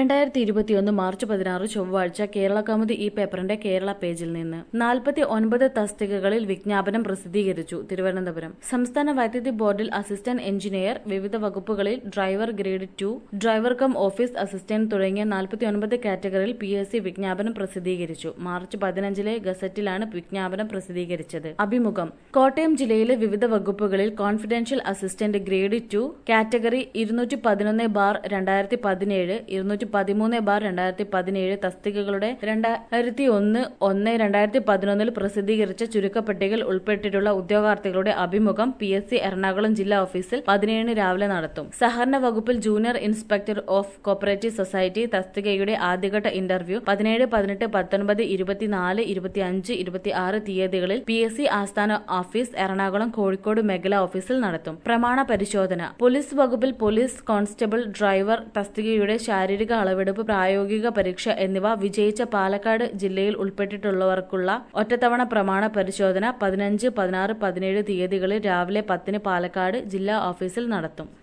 രണ്ടായിരത്തി ഇരുപത്തിയൊന്ന് മാർച്ച് പതിനാറ് ചൊവ്വാഴ്ച കേരള കൗമുദി ഈ പേപ്പറിന്റെ കേരള പേജിൽ നിന്ന് നാൽപ്പത്തി ഒൻപത് തസ്തികകളിൽ വിജ്ഞാപനം പ്രസിദ്ധീകരിച്ചു തിരുവനന്തപുരം സംസ്ഥാന വൈദ്യുതി ബോർഡിൽ അസിസ്റ്റന്റ് എഞ്ചിനീയർ വിവിധ വകുപ്പുകളിൽ driver grade two driver cum office assistant തുടങ്ങിയ നാൽപ്പത്തി ഒൻപത് കാറ്റഗറിയിൽ പി എസ് സി വിജ്ഞാപനം പ്രസിദ്ധീകരിച്ചു മാർച്ച് പതിനഞ്ചിലെ ഗസറ്റിലാണ് വിജ്ഞാപനം പ്രസിദ്ധീകരിച്ചത് അഭിമുഖം കോട്ടയം ജില്ലയിലെ വിവിധ വകുപ്പുകളിൽ confidential assistant grade two category ഇരുന്നൂറ്റി പതിനൊന്ന് ബാർ രണ്ടായിരത്തി പതിനേഴ് ഇരുന്നൂറ്റി പതിമൂന്ന് ബാർ രണ്ടായിരത്തി പതിനേഴ് തസ്തികകളുടെ രണ്ടായിരത്തി ഒന്ന് ഒന്ന് രണ്ടായിരത്തി പതിനൊന്നിൽ പ്രസിദ്ധീകരിച്ച ചുരുക്കപ്പട്ടികയിൽ ഉൾപ്പെട്ടിട്ടുള്ള ഉദ്യോഗാർത്ഥികളുടെ അഭിമുഖം പി എസ് സി എറണാകുളം ജില്ലാ ഓഫീസിൽ പതിനേഴിന് രാവിലെ നടത്തും സഹകരണ വകുപ്പിൽ junior inspector of cooperative society തസ്തികയുടെ ആദ്യഘട്ട ഇന്റർവ്യൂ പതിനേഴ് പതിനെട്ട് പത്തൊൻപത് ഇരുപത്തിനാല് ഇരുപത്തിയഞ്ച് ഇരുപത്തിയാറ് തീയതികളിൽ പി എസ് സി ആസ്ഥാന ഓഫീസ് എറണാകുളം കോഴിക്കോട് മേഖലാ ഓഫീസിൽ നടത്തും പ്രമാണ പരിശോധന പോലീസ് വകുപ്പിൽ പോലീസ് കോൺസ്റ്റബിൾ ഡ്രൈവർ തസ്തികയുടെ ശാരീരിക അളവെടുപ്പ് പ്രായോഗിക പരീക്ഷ എന്നിവ വിജയിച്ച പാലക്കാട് ജില്ലയിൽ ഉൾപ്പെട്ടിട്ടുള്ളവർക്കുള്ള ഒറ്റത്തവണ പ്രമാണ പരിശോധന പതിനഞ്ച് പതിനാറ് പതിനേഴ് തീയതികളിൽ രാവിലെ പത്തിന് പാലക്കാട് ജില്ലാ ഓഫീസിൽ നടത്തും